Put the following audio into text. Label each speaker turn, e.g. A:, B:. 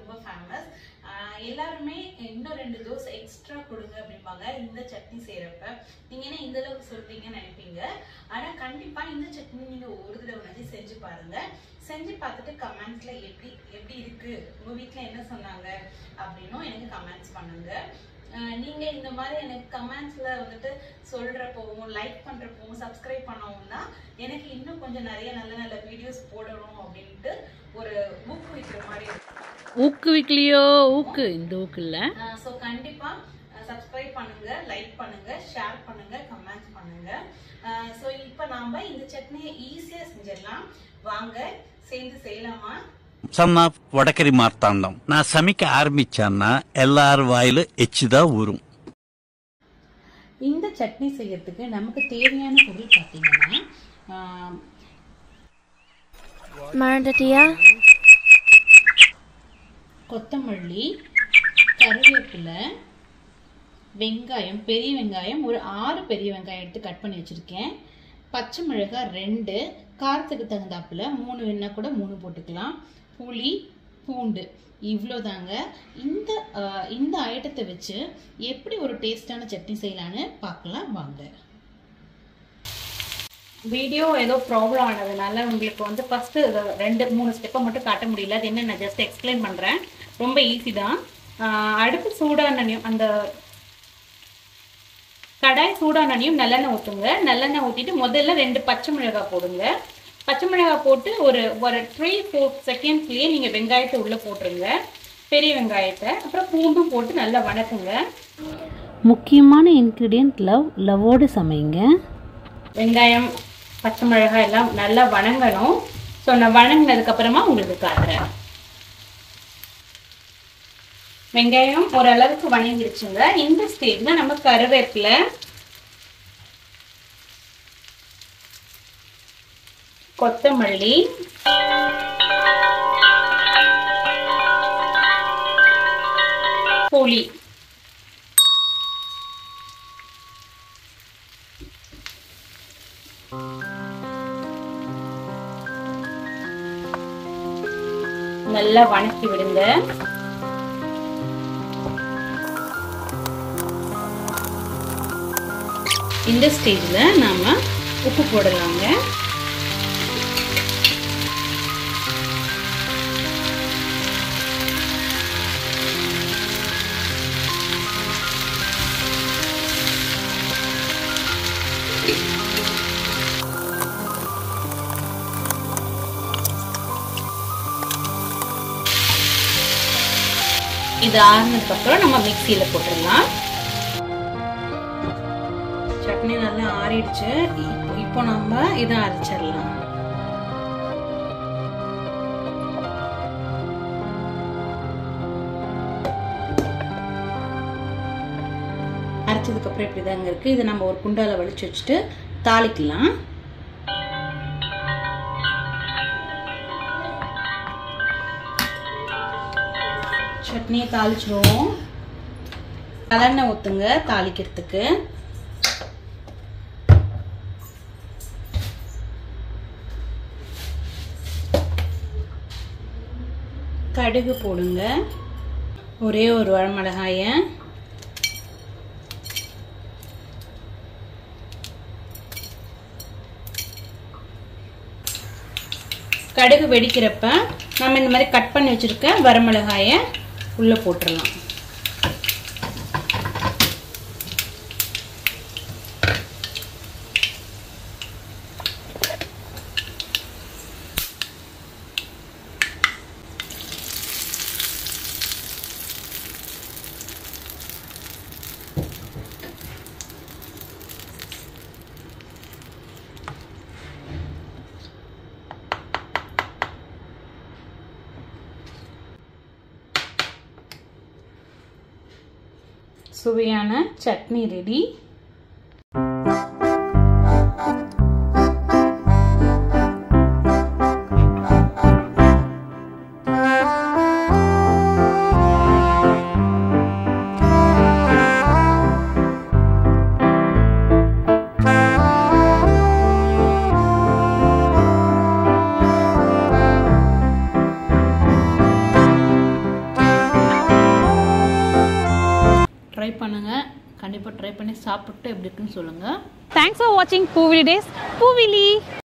A: ரொம்ப ஃபேமஸ் எல்லாருமே இன்னும் ரெண்டு தோசை எக்ஸ்ட்ரா கொடுங்க அப்படிம்பாங்க இந்த சட்னி செய்யறப்ப நீங்க என்ன இந்த அளவுக்கு சொல்றீங்கன்னு நினைப்பீங்க ஆனா கண்டிப்பா இந்த சட்னி நீங்க ஒரு தடவை செஞ்சு பாருங்க செஞ்சு பார்த்துட்டு கமெண்ட்ஸ்ல எப்படி எப்படி இருக்கு உங்க வீட்ல என்ன சொன்னாங்க அப்படின்னும் எனக்கு கமெண்ட்ஸ் பண்ணுங்க அஹ் நீங்க இந்த மாதிரி எனக்கு கமெண்ட்ஸ்ல வந்துட்டு சொல்றப்பவும் லைக் பண்றப்பவும் சப்ஸ்கிரைப் பண்ணவும் தான் எனக்கு இன்னும் கொஞ்சம் நிறைய நல்ல நல்ல வீடியோஸ் போடணும் அப்படின்ட்டு ஒரு ஊக்குவிக்கிற மாதிரி இருக்கும்
B: ஊக்குவிக்கலையோ ஊக்கு இந்த ஊக்கு இல்லை
A: ஸோ கண்டிப்பா சப்ஸ்கிரைப் பண்ணுங்க லைக் பண்ணுங்க ஷேர் பண்ணுங்க கமெண்ட் பண்ணுங்க ஸோ இப்போ நாம இந்த சட்னியை ஈஸியா செஞ்சிடலாம் வாங்க சேர்ந்து செய்யலாமா
C: சன் ஆஃப் வடக்கரி மார்த்தாண்டம் நான் சமைக்க ஆரம்பிச்சேன்னா எல்லார் வாயிலும் எச்சுதான் ஊறும்
A: இந்த சட்னி செய்யறதுக்கு நமக்கு தேவையான பொருள் பார்த்தீங்கன்னா ஆஹ்,
D: மறந்துட்டியா
A: கொத்தமல்லி கருவேப்பிலை வெங்காயம் பெரிய வெங்காயம் ஒரு ஆறு பெரிய வெங்காயம் எடுத்து கட் பண்ணி வச்சுருக்கேன் பச்சை மிளகாய் ரெண்டு காரத்துக்கு தகுந்தாப்புல மூணு வேணா கூட மூணு போட்டுக்கலாம் புளி பூண்டு இவ்வளோதாங்க இந்த ஆஹ், இந்த ஐட்டத்தை வச்சு எப்படி ஒரு டேஸ்டான சட்னி செய்யலான்னு பார்க்கலாம் வாங்க வீடியோ ஏதோ ப்ராப்ளம் ஆனதுனால உங்களுக்கு வந்து ஃபஸ்ட்டு ரெண்டு மூணு ஸ்டெப்பை மட்டும் காட்ட முடியல அது என்ன நான் ஜஸ்ட் எக்ஸ்பிளைன் பண்ணுறேன் ரொம்ப ஈஸி தான் ஆஹ் அடுப்பு சூடானனையும் அந்த கடாய் சூடானனையும் நல்லெண்ணெய் ஊற்றுங்க நல்லெண்ணெய் ஊற்றிட்டு முதல்ல ரெண்டு பச்சை மிளகாய் போடுங்க பச்சை மிளகாய் போட்டு ஒரு ஒரு த்ரீ ஃபோர் செகண்ட்ஸ்லேயே நீங்கள் வெங்காயத்தை உள்ளே போட்டுருங்க பெரிய வெங்காயத்தை அப்புறம் பூண்டும் போட்டு நல்லா வணக்குங்க
B: முக்கியமான இன்க்ரீடியன்ட் லவ் லவ்வோடு சமைங்க
A: வெங்காயம் பச்சை மிளகாய் எல்லாம் நல்லா வணங்கணும் ஸோ நான் வணங்கினதுக்கு அப்புறமா உங்களுக்கு காட்டுறேன் வெங்காயம் ஓரளவுக்கு வணங்கிடுச்சுங்க இந்த ஸ்டேஜ்ல நம்ம கருவேப்பிலை கொத்தமல்லி புளி நல்லா வணக்கி விடுங்க இந்த ஸ்டேஜ்ல நாம உப்பு போடலாங்க இது ஆறுனதுக்கு அப்புறம் நம்ம மிக்சியில போட்டுடலாம் சட்னி நல்லா ஆறிடுச்சு இப்போ இப்போ நம்ம இதை அரைச்சிடலாம் அரைச்சதுக்கு அப்புறம் இப்படிதாங்க இருக்கு இதை நம்ம ஒரு குண்டால வலிச்சு வச்சுட்டு தாளிக்கலாம் சட்னியை தாளிச்சிருவோம் நல்லெண்ணெய் ஊற்றுங்க தாளிக்கிறதுக்கு கடுகு போடுங்க ஒரே ஒரு வரமிளகாய கடுகு வெடிக்கிறப்ப நம்ம இந்த மாதிரி கட் பண்ணி வச்சிருக்க வரமிளகாய உள்ள போட்டுடலாம் சுவையான சட்னி ரெடி
B: ட்ரை பண்ணுங்கள் கண்டிப்பாக ட்ரை பண்ணி சாப்பிட்டு எப்படி இருக்குன்னு சொல்லுங்கள்
D: தேங்க்ஸ் ஃபார் வாட்சிங் பூவிலி டேஸ் பூவிலி